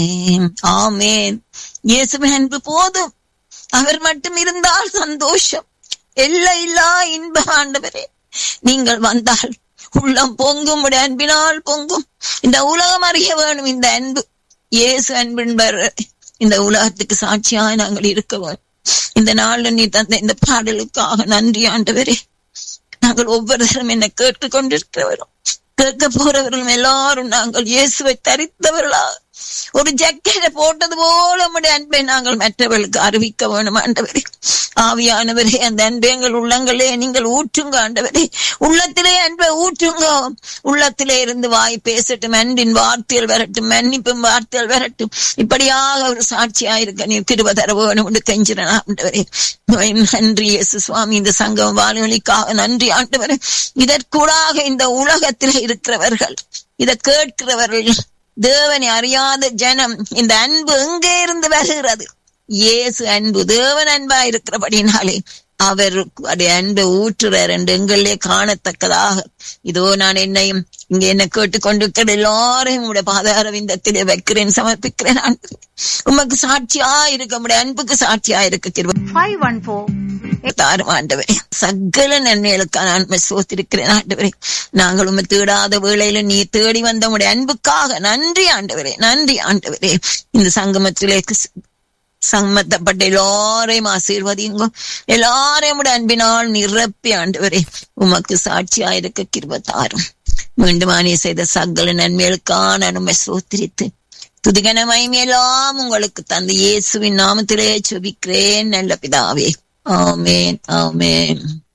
ஆமேன் இயேசுவின் அன்பு போதும் அவர் மட்டும் இருந்தால் சந்தோஷம் எல்லை இல்லா இன்ப ஆண்டவரே நீங்கள் வந்தால் உள்ளம் பொங்கும் உடைய அன்பினால் பொங்கும் இந்த உலகம் அறிய வேணும் இந்த அன்பு இயேசு அன்பின்பர் இந்த உலகத்துக்கு சாட்சியாய் நாங்கள் இருக்க வேணும் இந்த நாள்ல நீ தந்த இந்த பாடலுக்காக நன்றி ஆண்டவரே நாங்கள் ஒவ்வொருத்தரும் என்ன கேட்டுக் கொண்டிருக்கிறவரும் கேட்க போறவர்களும் எல்லாரும் நாங்கள் இயேசுவை தரித்தவர்களா ஒரு ஜக்கெட்டை போட்டது போல நம்முடைய அன்பை நாங்கள் மற்றவர்களுக்கு அறிவிக்க வேணும் ஆண்டவரே ஆவியானவரே அந்த அன்பை எங்கள் உள்ளங்களே நீங்கள் ஊற்றுங்க ஆண்டவரே உள்ளத்திலே அன்பை ஊற்றுங்க உள்ளத்திலே இருந்து வாய் பேசட்டும் அன்பின் வார்த்தைகள் வரட்டும் மன்னிப்பும் வார்த்தைகள் வரட்டும் இப்படியாக ஒரு சாட்சியாயிருக்க நீ கிருப தர வேணும் என்று கெஞ்சிறேன் ஆண்டவரே நன்றி இயேசு சுவாமி இந்த சங்கம் வானொலிக்காக நன்றி ஆண்டவரே இதற்கூடாக இந்த உலகத்தில் இருக்கிறவர்கள் இதை கேட்கிறவர்கள் தேவனை அறியாத ஜனம் இந்த அன்பு எங்கே இருந்து வருகிறது இயேசு அன்பு தேவன் அன்பா இருக்கிறபடினாலே அவர் அன்பை ஊற்றுறார் என்று எங்களே காணத்தக்கதாக இதோ நான் என்னையும் இங்க என்ன கேட்டுக்கொண்டிருக்கிற எல்லாரையும் உடைய பாதார விந்தத்திலே வைக்கிறேன் சமர்ப்பிக்கிறேன் உமக்கு சாட்சியா இருக்க முடிய அன்புக்கு சாட்சியா இருக்க ஃபைவ் ஒன் ஃபோர் தாரும் ஆண்டவரே சகல நன்மைகளுக்காக நான் சோத்திருக்கிறேன் ஆண்டவரே நாங்கள் உண்மை தேடாத வேளையில நீ தேடி வந்த உடைய அன்புக்காக நன்றி ஆண்டவரே நன்றி ஆண்டவரே இந்த சங்கமத்திலே சம்மத்தப்பட்ட எல்லாரையும் ஆசீர்வதிங்க எல்லாரையும் உடைய அன்பினால் நிரப்பி ஆண்டவரே உமக்கு சாட்சியா இருக்க கிருபத்தாரும் மீண்டும் ஆனே செய்த சகல நன்மைகளுக்கான அனுமை சோத்திரித்து துதிகன மகிமையெல்லாம் உங்களுக்கு தந்து இயேசுவின் நாமத்திலே செபிக்கிறேன் நல்ல பிதாவே ஆமேன் ஆமேன்